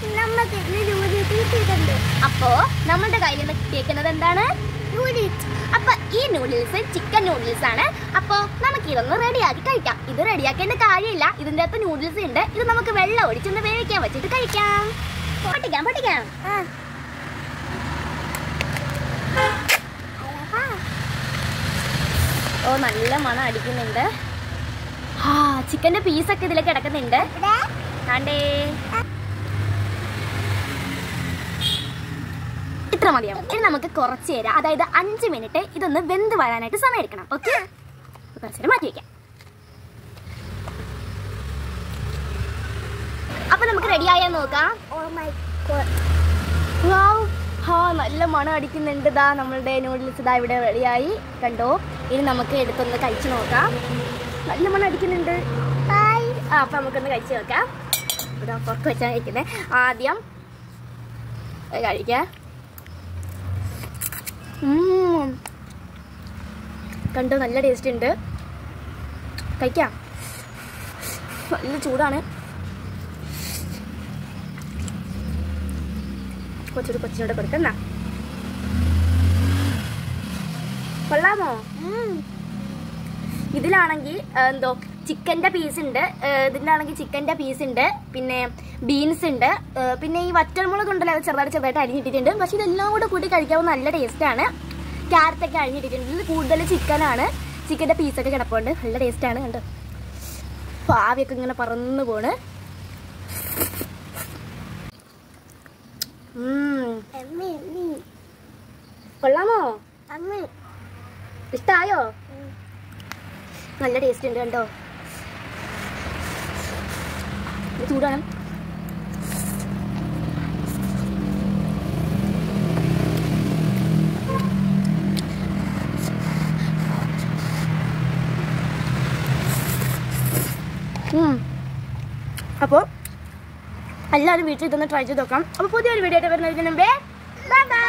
നമുക്ക് നൂഡിൽസ് ഇതുണ്ട് അപ്പോ നമ്മുടെ കയ്യിൽ നിന്ന് കിട്ടിയേക്കുന്നത് എന്താണ് നൂഡിൽസ് അപ്പൊ ഈ നൂഡിൽസ് ചിക്കൻ നൂഡിൽസ് ആണ് അപ്പോ നമുക്ക് ഇതൊന്ന് റെഡിയാക്കി കഴിക്കാം ഇത് റെഡിയാക്കേണ്ട കാര്യമില്ല ഇതിന്റെ അകത്ത് നൂഡിൽസ് ഉണ്ട് ഇത് നമുക്ക് വെള്ളം ഒഴിച്ചൊന്ന് വേവിക്കാൻ വെച്ചിട്ട് കഴിക്കാം പൊട്ടിക്കാം പൊട്ടിക്കാം ആ അഴകാ. ഓ നല്ല മണം അടിക്കുന്നുണ്ട് ആ ചിക്കന്റെ പീസൊക്കെ ഇതിൽ കിടക്കുന്നുണ്ട് ഇവിടെ കാണ്ടേ ഇത്ര മതിയാവും ഇനി നമുക്ക് കുറച്ച് നേരം അതായത് അഞ്ച് മിനിറ്റ് ഇതൊന്ന് വെന്ത് വരാനായിട്ട് സമയം എടുക്കണം ഓക്കെ കുറച്ച് നേരം മാറ്റി വെക്കാം അപ്പൊ നമുക്ക് റെഡിയായാൽ നോക്കാം ഓ മൈ ഗോഡ് വാവ് ആ നല്ല മണം അടിക്കുന്നുണ്ട് ഇതാ നമ്മളുടെ നൂഡിൽസ് ഇതാ ഇവിടെ റെഡിയായി കണ്ടോ ഇനി നമുക്ക് എടുത്തൊന്ന് കഴിച്ചു നോക്കാം നല്ല മണം അടിക്കുന്നുണ്ട് ഹായ് ആ അപ്പം നമുക്കൊന്ന് കഴിച്ചു നോക്കാം ഇവിടെ പുറത്ത് വെച്ചാണ് കഴിക്കുന്നത് ആദ്യം ഇത് കഴിക്കാം ഉം. കണ്ടോ നല്ല ടേസ്റ്റ് ഉണ്ട് കഴിക്കാം നല്ല ചൂടാണ് കൊച്ചൊരു കൊച്ചിനോട് കൊടുക്കണ്ട കൊള്ളാമോ ഇതിലാണെങ്കിൽ എന്തോ ചിക്കൻ്റെ പീസ് ഉണ്ട് ഇതിലാണെങ്കിൽ ചിക്കൻ്റെ പീസ് ഉണ്ട് പിന്നെ ബീൻസ് ഉണ്ട് ഏ, പിന്നെ ഈ വറ്റൽമുളക് ഉണ്ടല്ലോ അത് ചെറുതായിട്ട് ചെറുതായിട്ട് അരിഞ്ഞിട്ടിട്ടുണ്ട് പക്ഷെ ഇതെല്ലാം കൂടെ കൂട്ടി കഴിക്കാവുന്ന നല്ല ടേസ്റ്റാണ് ക്യാരറ്റൊക്കെ അരിഞ്ഞിട്ടിട്ടുണ്ട് ഇത് കൂടുതൽ ചിക്കനാണ് ചിക്കൻ്റെ പീസൊക്കെ കിടപ്പുണ്ട് നല്ല ടേസ്റ്റാണ് കണ്ടോ പാവിയൊക്കെ ഇങ്ങനെ പറന്ന് പോണ് ഉം. അമ്മി അമ്മി കൊള്ളാമോ അമ്മി ഇഷ്ടായോ നല്ല ടേസ്റ്റ് ഉണ്ട് കണ്ടോ ഇത് ചൂടാണ് അപ്പോൾ എല്ലാവരും വീട്ടിൽ ഇതൊന്ന് ട്രൈ ചെയ്ത് നോക്കാം അപ്പോൾ പുതിയൊരു വീഡിയോ ആയിട്ട് വരുന്നതിന് മുമ്പേ ബൈ ബൈ